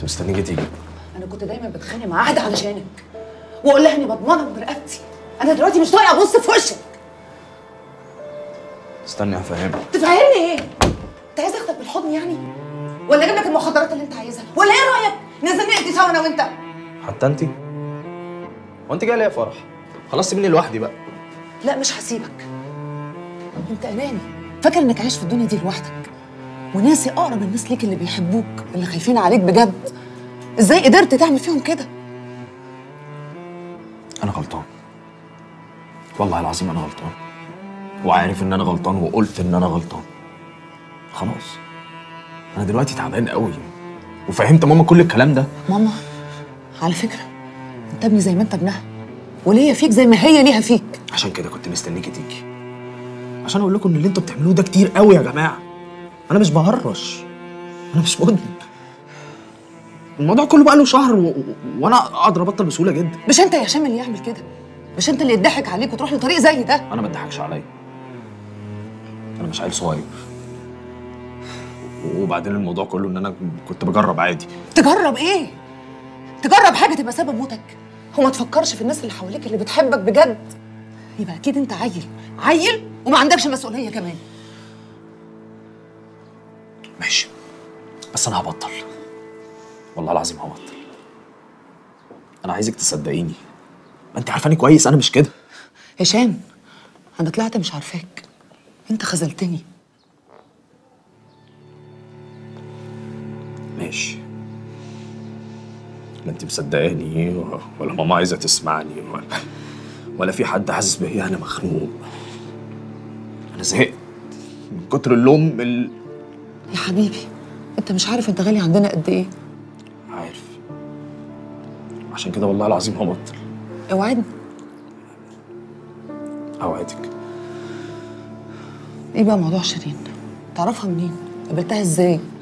كنت مستنيكي تيجي انا كنت دايما بتخانق مع عهد علشانك واقول لها اني بضمنك برقبتي انا دلوقتي مش طايقه ابص في وشك استني هفهمك تفهمني ايه انت عايز اخدك بالحضن يعني ولا اجيب لك المخدرات اللي انت عايزها ولا ايه رايك ننزل نقضي سوا انا وانت حتى انت هو انت جايه ليه يا فرح خلاص سيبني لوحدي بقى لا مش هسيبك انت اناني فاكر انك عايش في الدنيا دي لوحدك وناسي اقرب الناس ليك اللي بيحبوك اللي خايفين عليك بجد ازاي قدرت تعمل فيهم كده انا غلطان والله العظيم انا غلطان وعارف ان انا غلطان وقلت ان انا غلطان خلاص انا دلوقتي تعبان قوي وفهمت ماما كل الكلام ده ماما على فكره انت ابني زي ما انت ابنها وليا فيك زي ما هي ليها فيك عشان كده كنت مستنيكي تيجي عشان اقول لكم ان اللي انتوا بتعملوه ده كتير قوي يا جماعه انا مش بهرش انا مش مدمن الموضوع كله بقى له شهر و... و... وانا اقدر ابطل بسهوله جدا مش انت يا هشام اللي يعمل كده مش انت اللي يضحك عليك وتروح لطريق زي ده انا ما اتضحكش عليا انا مش عيل صغير وبعدين الموضوع كله ان انا كنت بجرب عادي تجرب ايه تجرب حاجه تبقى سبب موتك هو ما تفكرش في الناس اللي حواليك اللي بتحبك بجد يبقى اكيد انت عيل عيل وما عندكش مسؤوليه كمان ماشي بس انا هبطل والله العظيم هبطل انا عايزك تصدقيني ما انت عارفاني كويس انا مش كده هشام انا طلعت مش عارفاك انت خذلتني ماشي لا انت مصدقاني و- ولا ماما عايزه تسمعني ولا ولا في حد حاسس بيا انا مخنوق انا زهقت من كتر اللوم ال... يا حبيبي انت مش عارف انت غالي عندنا قد ايه عارف عشان كده والله العظيم هبطل اوعدني اوعدك ايه بقى موضوع شيرين تعرفها منين قابلتها ازاي